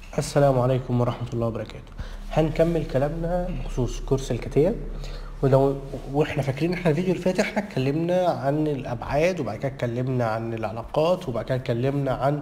السلام عليكم ورحمة الله وبركاته هنكمل كلامنا بخصوص كورس الكتية ولو واحنا فاكرين احنا الفيديو اللي فات احنا اتكلمنا عن الابعاد وبعد كده اتكلمنا عن العلاقات وبعد كده اتكلمنا عن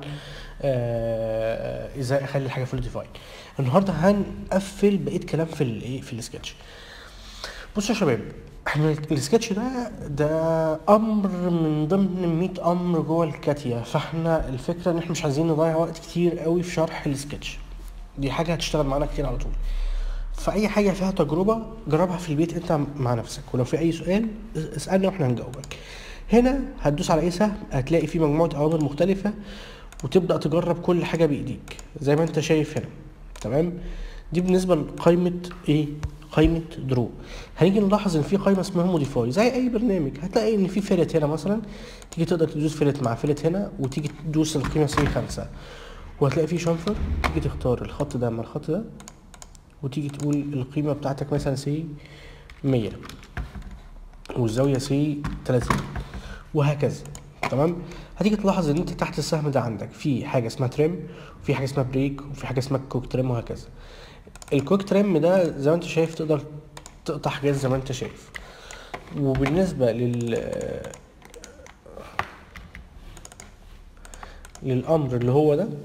آه ازاي اخلي الحاجه فول ديفاين النهارده هنقفل بقيه كلام في الايه في السكتش بصوا يا شباب احنا السكتش ده ده امر من ضمن 100 امر جوه الكاتيا فاحنا الفكره ان احنا مش عايزين نضيع وقت كتير قوي في شرح السكتش دي حاجه هتشتغل معانا كتير على طول فاي حاجه فيها تجربه جربها في البيت انت مع نفسك ولو في اي سؤال اسالنا واحنا هنجاوبك هنا هتدوس على اي سهم هتلاقي في مجموعه اوامر مختلفه وتبدا تجرب كل حاجه بايديك زي ما انت شايف هنا تمام دي بالنسبه لقائمه ايه قائمه درو هنيجي نلاحظ ان في قائمه اسمها موديفاي زي اي برنامج هتلاقي ان في فيلت هنا مثلا تيجي تقدر تدوس فيلت مع فيلت هنا وتيجي تدوس القيمه سي خمسة وهتلاقي في شنفر تيجي تختار الخط ده مع الخط ده وتيجي تقول القيمة بتاعتك مثلا سي مية والزاوية سي تلاتين وهكذا تمام هتيجي تلاحظ ان انت تحت السهم ده عندك في حاجة اسمها تريم وفي حاجة اسمها بريك وفي حاجة اسمها كوك تريم وهكذا الكوك تريم ده زي ما انت شايف تقدر تقطع حاجات زي ما انت شايف وبالنسبة لل للامر اللي هو ده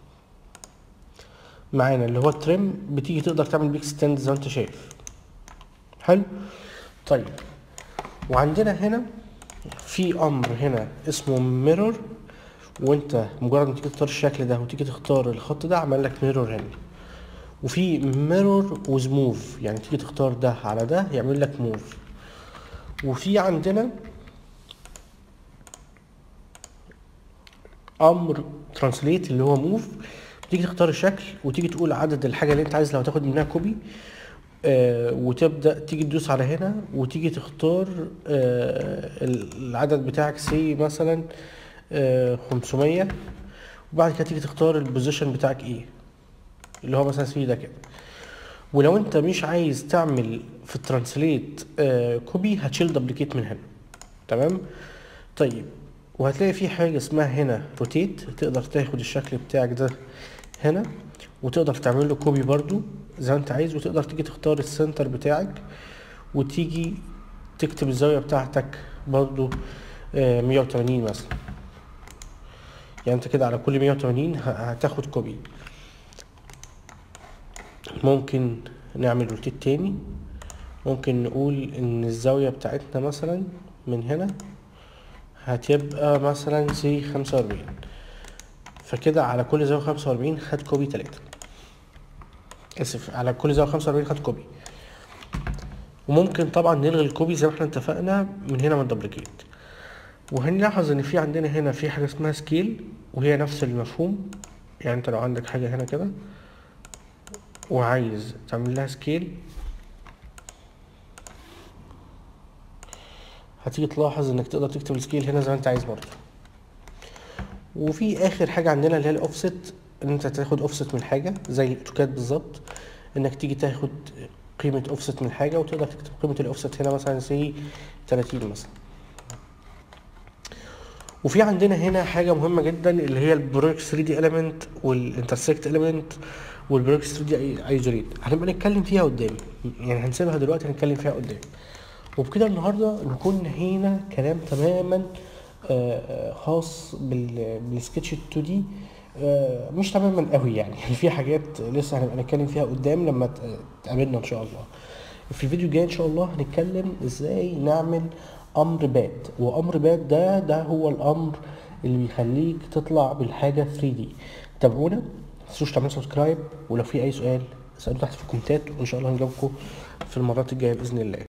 معانا اللي هو التريم بتيجي تقدر تعمل بيك ستاند زي ما انت شايف حلو طيب وعندنا هنا في امر هنا اسمه ميرور وانت مجرد ما تيجي تختار الشكل ده وتيجي تختار الخط ده عمل لك ميرور هنا وفي ميرور وز موف يعني تيجي تختار ده على ده يعمل لك موف وفي عندنا امر ترانسليت اللي هو موف تيجي تختار الشكل وتيجي تقول عدد الحاجه اللي انت عايز لو تاخد منها كوبي آه وتبدا تيجي تدوس على هنا وتيجي تختار آه العدد بتاعك سي مثلا آه 500 وبعد كده تيجي تختار البوزيشن بتاعك ايه اللي هو مثلا سي ده كده ولو انت مش عايز تعمل في الترانسليت آه كوبي هتشيل دبليكيت من هنا تمام طيب وهتلاقي في حاجة اسمها هنا روتيت تقدر تاخد الشكل بتاعك ده هنا وتقدر تعمل له كوبي برضو زي ما انت عايز وتقدر تيجي تختار السنتر بتاعك وتيجي تكتب الزاوية بتاعتك برضو مية وتمانين مثلا يعني انت كده على كل مية وتمانين هتاخد كوبي ممكن نعمل روتيت تاني ممكن نقول ان الزاوية بتاعتنا مثلا من هنا هتبقى مثلا سي خمسة وأربعين فكده على كل زاوية خمسة وأربعين خد كوبي تلاتة آسف على كل زاوية خمسة وأربعين خد كوبي وممكن طبعا نلغي الكوبي زي ما احنا اتفقنا من هنا من دبليكيت وهنلاحظ ان في عندنا هنا في حاجة اسمها سكيل وهي نفس المفهوم يعني انت لو عندك حاجة هنا كده وعايز تعمل لها سكيل هتيجي تلاحظ انك تقدر تكتب السكيل هنا زي ما انت عايز برضه وفي اخر حاجه عندنا اللي هي الاوفست ان انت تاخد اوفست من حاجه زي الاوتوكاد بالظبط انك تيجي تاخد قيمه اوفست من حاجه وتقدر تكتب قيمه الاوفست هنا مثلا سي 30 مثلا وفي عندنا هنا حاجه مهمه جدا اللي هي البروجكت 3 دي اليمنت والانترسكت اليمنت والبروجكت 3 دي ايزوليت هنبقى نتكلم فيها قدام يعني هنسيبها دلوقتي هنتكلم فيها قدام وبكده النهارده نكون نهينا كلام تماما آه خاص بالسكتش 2 دي آه مش تماما قوي يعني في حاجات لسه هنبقى نتكلم فيها قدام لما تقابلنا ان شاء الله في الفيديو الجاي ان شاء الله هنتكلم ازاي نعمل امر باد وامر باد ده ده هو الامر اللي بيخليك تطلع بالحاجه 3 دي تابعونا ما تنسوش تعملوا سبسكرايب ولو في اي سؤال اسالوه تحت في الكومنتات وان شاء الله هنجاوبكم في المرات الجايه باذن الله